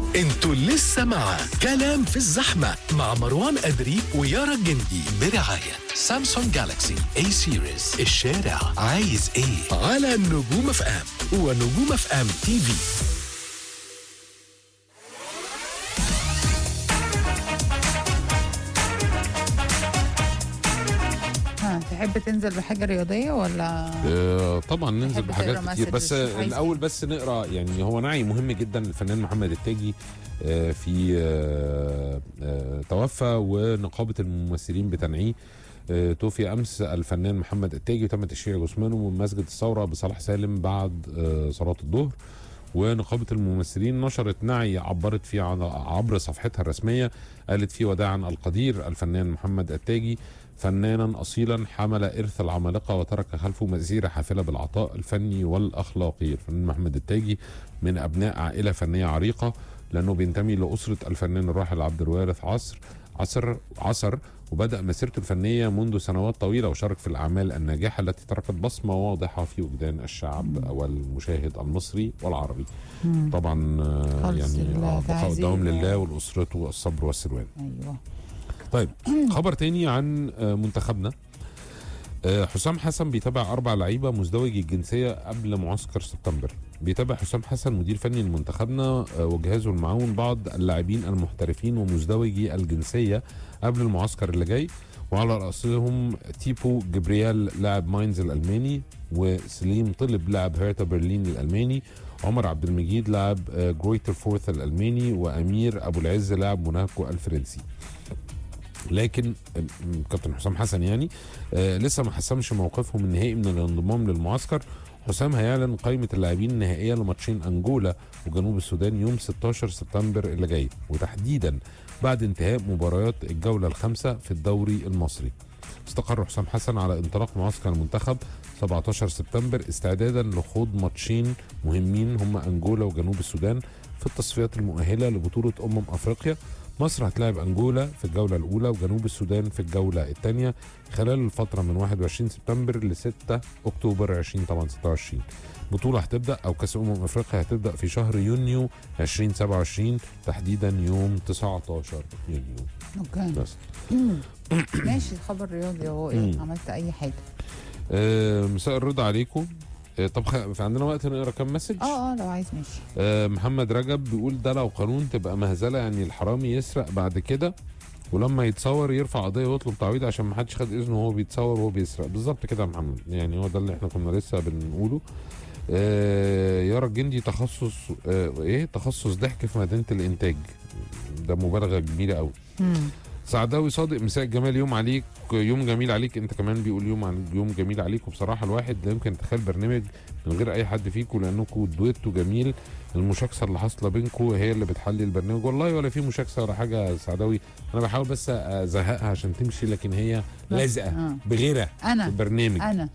انتوا لسه مع كلام في الزحمة مع مروان أدري ويارا الجندي برعاية سامسونج جالاكسي اي سيريز الشارع عايز ايه على نجوم اف ام ونجوم اف ام تي في ها تحب تنزل بحاجة رياضية ولا آه، طبعا ننزل بحب بحاجات تقرا كتير بس messages، آه، عايز الاول إيه؟ بس نقرا يعني هو نعي مهم جدا الفنان محمد التاجي آه، في آه، آه، توفى ونقابه الممثلين بتنعيه آه، توفي امس الفنان محمد التاجي وتم تشييع جثمانه من مسجد الثوره بصلاح سالم بعد آه، صلاه الظهر ونقابة الممثلين نشرت نعي عبرت فيه عن عبر صفحتها الرسمية قالت فيه وداعا القدير الفنان محمد التاجي فنانا أصيلا حمل إرث العمالقة وترك خلفه مسيرة حافلة بالعطاء الفني والأخلاقي الفنان محمد التاجي من أبناء عائلة فنية عريقة لأنه بينتمي لأسرة الفنان الراحل عبد الوارث عصر عصر عصر وبدأ مسيرته الفنية منذ سنوات طويلة وشارك في الأعمال الناجحة التي تركت بصمة واضحة في وجدان الشعب والمشاهد المصري والعربي طبعا آه، خالص يعني لله، آه، بقاء تعزيز الدوام و- لله ولأسرته الصبر والسلوان ايوه طيب خبر تاني عن آه، منتخبنا آه، حسام حسن بيتابع أربع لعيبة مزدوجي الجنسية قبل معسكر سبتمبر بيتابع حسام حسن مدير فني لمنتخبنا آه، وجهازه المعاون بعض اللاعبين المحترفين ومزدوجي الجنسية قبل المعسكر اللي جاي وعلى رأسهم تيبو جبريال لاعب ماينز الألماني وسليم طلب لاعب هيرتا برلين الألماني عمر عبد المجيد لاعب آه، جرويتر فورث الألماني وأمير أبو العز لاعب موناكو الفرنسي لكن آه، كابتن حسام حسن يعني آه لسه ما حسمش موقفهم النهائي من الانضمام للمعسكر حسام هيعلن قائمة اللاعبين النهائية لماتشين أنجولا وجنوب السودان يوم 16 سبتمبر اللي جاي وتحديدا بعد انتهاء مباريات الجولة الخامسة في الدوري المصري استقر حسام حسن على انطلاق معسكر المنتخب 17 سبتمبر استعدادا لخوض ماتشين مهمين هم أنجولا وجنوب السودان في التصفيات المؤهلة لبطولة أمم أفريقيا مصر هتلاعب أنجولا في الجولة الأولى وجنوب السودان في الجولة الثانية خلال الفترة من 21 سبتمبر ل 6 أكتوبر 2026 بطولة هتبدأ أو كأس أمم أفريقيا هتبدأ في شهر يونيو 2027 تحديدا يوم 19 يونيو اوكي بس ماشي خبر رياضي اهو ايه مم. عملت اي حاجة آه مساء الرضا عليكم آه طب خ... في عندنا وقت نقرا كام مسج اه اه لو عايز ماشي آه محمد رجب بيقول ده لو قانون تبقى مهزله يعني الحرامي يسرق بعد كده ولما يتصور يرفع قضيه ويطلب تعويض عشان ما حدش خد اذنه وهو بيتصور وهو بيسرق بالظبط كده يا محمد يعني هو ده اللي احنا كنا لسه بنقوله آه يارا الجندي تخصص آه ايه تخصص ضحك في مدينه الانتاج ده مبالغه كبيره قوي مم. سعداوي صادق مساء الجمال يوم عليك يوم جميل عليك انت كمان بيقول يوم عن يوم جميل عليك وبصراحه الواحد لا يمكن يتخيل برنامج من غير اي حد فيكم لانكم دويتو جميل المشاكسه اللي حاصله بينكم هي اللي بتحلي البرنامج والله ولا في مشاكسه ولا حاجه يا سعداوي انا بحاول بس ازهقها عشان تمشي لكن هي لازقه آه. بغيرها في انا البرنامج انا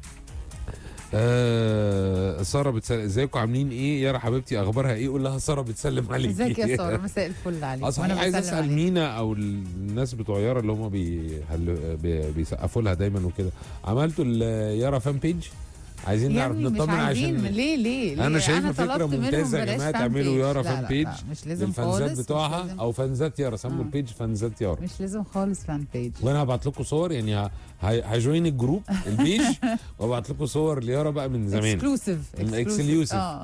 آه ساره بتسلم ازيكم عاملين ايه يارا حبيبتي اخبارها ايه قول لها ساره بتسلم عليك ازيك يا ساره مساء الفل عليك اصل انا عايز بسلم اسال عليك. مينا او الناس بتوع يارا اللي هم بيهل... بي... بيسقفوا لها دايما وكده عملتوا ال- يارا فان بيج عايزين يا نعرف ابني مش نطمن عايزين عشان ليه ليه ليه انا شايفه طلبت فكره منهم ممتازه يا بلاش جماعه فان تعملوا بيج. يارا لا، فان لا، بيج لا، مش لازم الفانزات خالص مش بتوعها لازم- او فانزات يارا سموا آه. البيج فانزات يارا مش لازم خالص فان بيج وانا هبعت لكم صور يعني ه- ه- هجوين الجروب البيج وابعت لكم صور ليارا بقى من زمان اكسكلوسيف exclusive. اه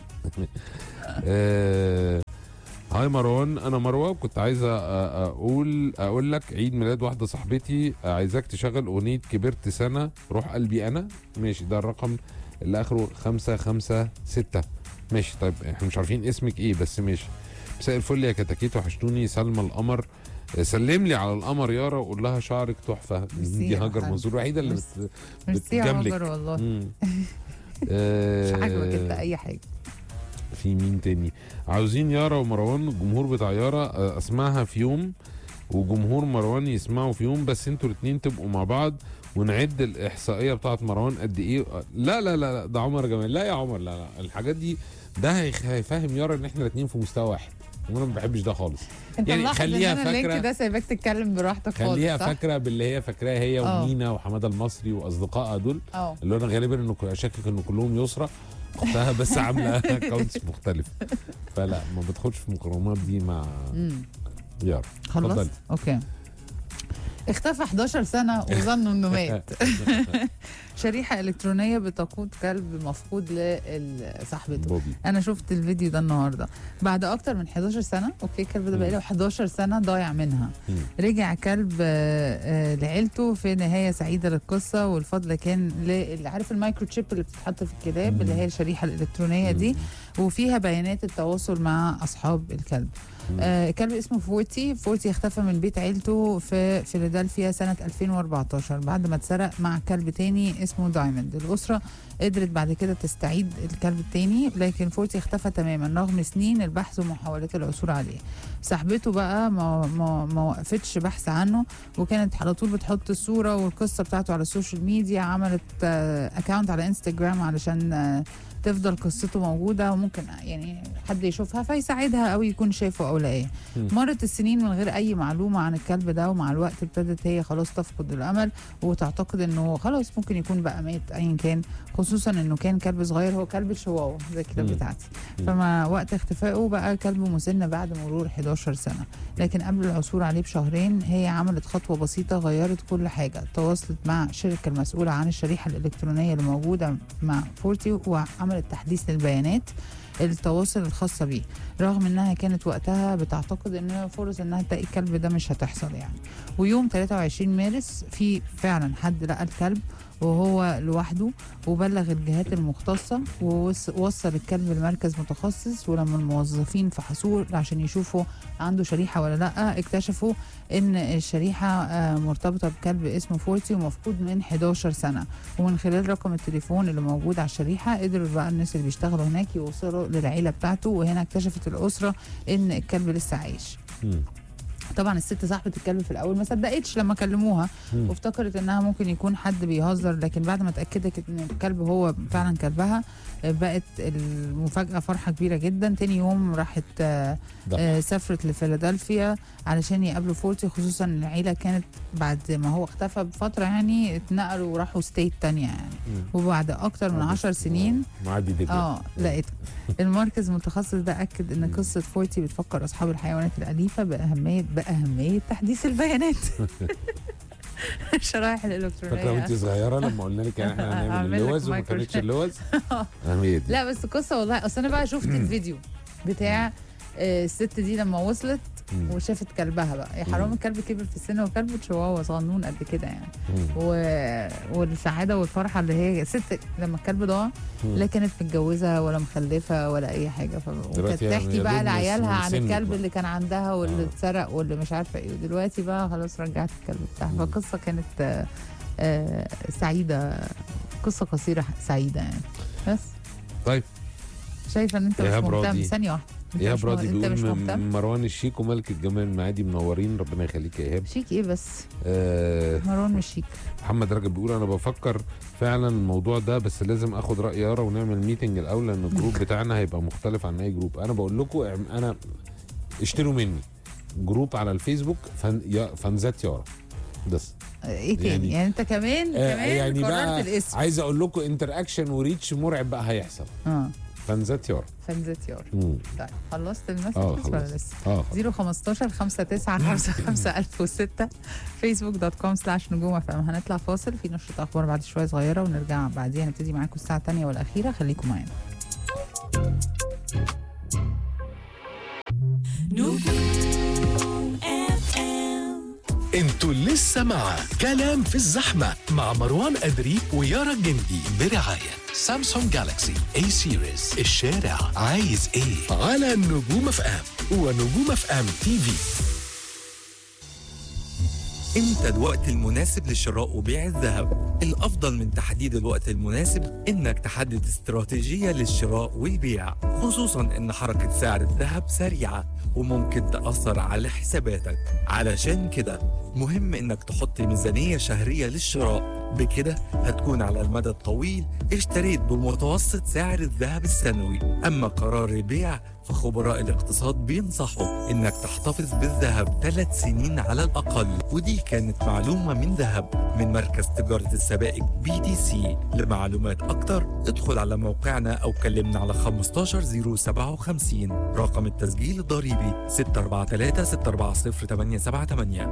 آه، هاي مروان انا مروه كنت عايزه أ- اقول اقول لك عيد ميلاد واحده صاحبتي عايزاك تشغل اغنيه كبرت سنه روح قلبي انا ماشي ده الرقم اللي اخره خمسة خمسة ستة ماشي طيب احنا مش عارفين اسمك ايه بس ماشي مساء الفل يا كتاكيت وحشتوني سلمى القمر آه، سلم لي على القمر يارا وقول لها شعرك تحفه ميرسي دي يا هاجر حبيبي. منصور الوحيده اللي ميرسي. بت... ميرسي يا بتجاملك. هاجر والله مم. مش آه، عاجبك انت اي حاجه في مين تاني عاوزين يارا ومروان الجمهور بتاع يارا آه، اسمعها في يوم وجمهور مروان يسمعوا في يوم بس انتوا الاثنين تبقوا مع بعض ونعد الاحصائيه بتاعت مروان قد ايه آه، لا لا لا لا ده عمر جمال لا يا عمر لا لا الحاجات دي ده هيخ- هيفهم يارا ان احنا الاثنين في مستوى واحد وانا ما بحبش ده خالص انت يعني ملاحظ خليها ان انا اللينك فاكرة- ده سايباك تتكلم براحتك خالص خليها صح؟ فاكره باللي هي فاكراها هي اه. ومينا وحماده المصري واصدقائها دول اه اللي انا غالبا انه شاكك انه كلهم يسرى اختها بس عامله اكونتس مختلف فلا ما بدخلش في المقارنات دي مع امم يارا خلصت اتفضلي. اوكي اختفى 11 سنة وظنوا انه مات شريحة إلكترونية بتقود كلب مفقود لصاحبته بوبي انا شفت الفيديو ده النهارده بعد اكتر من 11 سنه اوكي الكلب ده بقى له 11 سنه ضايع منها مم. رجع كلب آه، آه، لعيلته في نهايه سعيده للقصه والفضل كان ل- عارف المايكرو تشيب اللي بتتحط في الكلاب مم. اللي هي الشريحه الالكترونيه دي وفيها بيانات التواصل مع اصحاب الكلب مم. آه كلب اسمه فورتي فورتي اختفى من بيت عيلته في فيلادلفيا سنة 2014 بعد ما اتسرق مع كلب تاني اسمه دايموند الأسرة قدرت بعد كده تستعيد الكلب التاني لكن فورتي اختفى تماما رغم سنين البحث ومحاولات العثور عليه صاحبته بقى ما, ما, ما وقفتش بحث عنه وكانت على طول بتحط الصورة والقصة بتاعته على السوشيال ميديا عملت اكاونت على انستجرام علشان آه، تفضل قصته موجودة وممكن يعني حد يشوفها فيساعدها أو يكون شافه أو لاقاه مم. مرت السنين من غير أي معلومة عن الكلب ده ومع الوقت ابتدت هي خلاص تفقد الأمل وتعتقد إنه خلاص ممكن يكون بقى مات أيا كان خصوصا إنه كان كلب صغير هو كلب الشواوا زي الكلاب مم. بتاعتي مم. فما وقت اختفائه بقى كلبه مسن بعد مرور 11 سنة لكن قبل العثور عليه بشهرين هي عملت خطوة بسيطة غيرت كل حاجة تواصلت مع الشركة المسؤولة عن الشريحة الإلكترونية اللي موجودة مع فورتي وعملت تحديث للبيانات التواصل الخاصة بيه رغم انها كانت وقتها بتعتقد ان فرص انها تلاقي الكلب ده مش هتحصل يعني ويوم 23 مارس في فعلا حد لقى الكلب وهو لوحده وبلغ الجهات المختصة ووصل الكلب لمركز متخصص ولما الموظفين فحصوه عشان يشوفوا عنده شريحة ولا لأ اكتشفوا ان الشريحة آه، مرتبطة بكلب اسمه فورتي ومفقود من 11 سنة ومن خلال رقم التليفون اللي موجود على الشريحة قدروا بقى الناس اللي بيشتغلوا هناك يوصلوا للعيلة بتاعته وهنا اكتشفت الأسرة ان الكلب لسه عايش مم. طبعا الست صاحبة الكلب في الأول ما صدقتش لما كلموها مم. وافتكرت انها ممكن يكون حد بيهزر لكن بعد ما اتاكدت ان الكلب هو فعلا كلبها آه، بقت المفاجاه فرحه كبيره جدا تاني يوم راحت آه، ده. آه، سافرت لفيلادلفيا علشان يقابلوا فورتي خصوصا ان العيله كانت بعد ما هو اختفى بفتره يعني اتنقلوا وراحوا ستيت تانية يعني مم. وبعد اكتر من معدي- عشر سنين معدي دجله اه لقيت المركز المتخصص ده اكد ان قصه فورتي بتفكر اصحاب الحيوانات الاليفه باهميه باهميه تحديث البيانات الشرائح فاكره الالكترونيه وانت صغيره لما قلنا لك يعني احنا هنعمل هعمل لك اللوز وما مايكرو كانتش شيب. اللوز هي دي لا بس قصه والله اصل انا بقى شفت الفيديو بتاع آه، الست دي لما وصلت مم. وشافت كلبها بقى يا حرام مم. الكلب كبر في السن وكلب تشواوا صغنون قد كده يعني مم. و... والسعاده والفرحه اللي هي ست لما الكلب ضاع مم. لا كانت متجوزه ولا مخلفه ولا اي حاجه ف... وكانت دلوقتي يعني تحكي يا بقى دوب لعيالها من عن سنك الكلب بقى. اللي كان عندها واللي آه. اتسرق واللي مش عارفه ايه ودلوقتي بقى خلاص رجعت الكلب بتاعها مم. فقصه كانت آه، آه، سعيده قصه قصيره سعيده يعني بس طيب شايفه ان انت مش إيهاب مهتم راضي. ثانيه واحده أنت ايهاب مش مه- راضي انت مش بيقول مهتم م- مروان الشيك وملك الجمال المعادي منورين ربنا يخليك يا ايهاب شيك ايه بس آه مروان مش شيك محمد رجب بيقول انا بفكر فعلا الموضوع ده بس لازم اخد راي يارا ونعمل ميتنج الاول لان الجروب بتاعنا هيبقى مختلف عن اي جروب انا بقول لكم اعم- انا اشتروا مني جروب على الفيسبوك فن يا فانزات يارا بس ايه تاني يعني- يعني, انت كمان آه كمان يعني قررت بقى الاسم عايز اقول لكم انتر اكشن وريتش مرعب بقى هيحصل اه فانزات يارا فنزت يار مم. طيب خلصت المسج اه ولا خلاص لسه اه خلاص. 015 59 55 1006 فيسبوك دوت كوم سلاش نجوم اف ام هنطلع فاصل في نشرة اخبار بعد شويه صغيره ونرجع بعديها نبتدي معاكم الساعه الثانيه والاخيره خليكم معانا انتوا لسه مع كلام في الزحمة مع مروان أدري ويارا الجندي برعاية سامسونج جالاكسي اي سيريز الشارع عايز ايه على نجوم اف ام ونجوم اف ام تي في امتى الوقت المناسب لشراء وبيع الذهب الافضل من تحديد الوقت المناسب انك تحدد استراتيجية للشراء والبيع خصوصا ان حركة سعر الذهب سريعة وممكن تأثر على حساباتك علشان كده مهم انك تحط ميزانية شهرية للشراء بكده هتكون على المدى الطويل اشتريت بمتوسط سعر الذهب السنوي اما قرار البيع فخبراء الاقتصاد بينصحوا إنك تحتفظ بالذهب ثلاث سنين على الأقل ودي كانت معلومة من ذهب من مركز تجارة السبائك بي تي سي لمعلومات أكتر ادخل على موقعنا أو كلمنا على 15057 رقم التسجيل الضريبي 643 640 878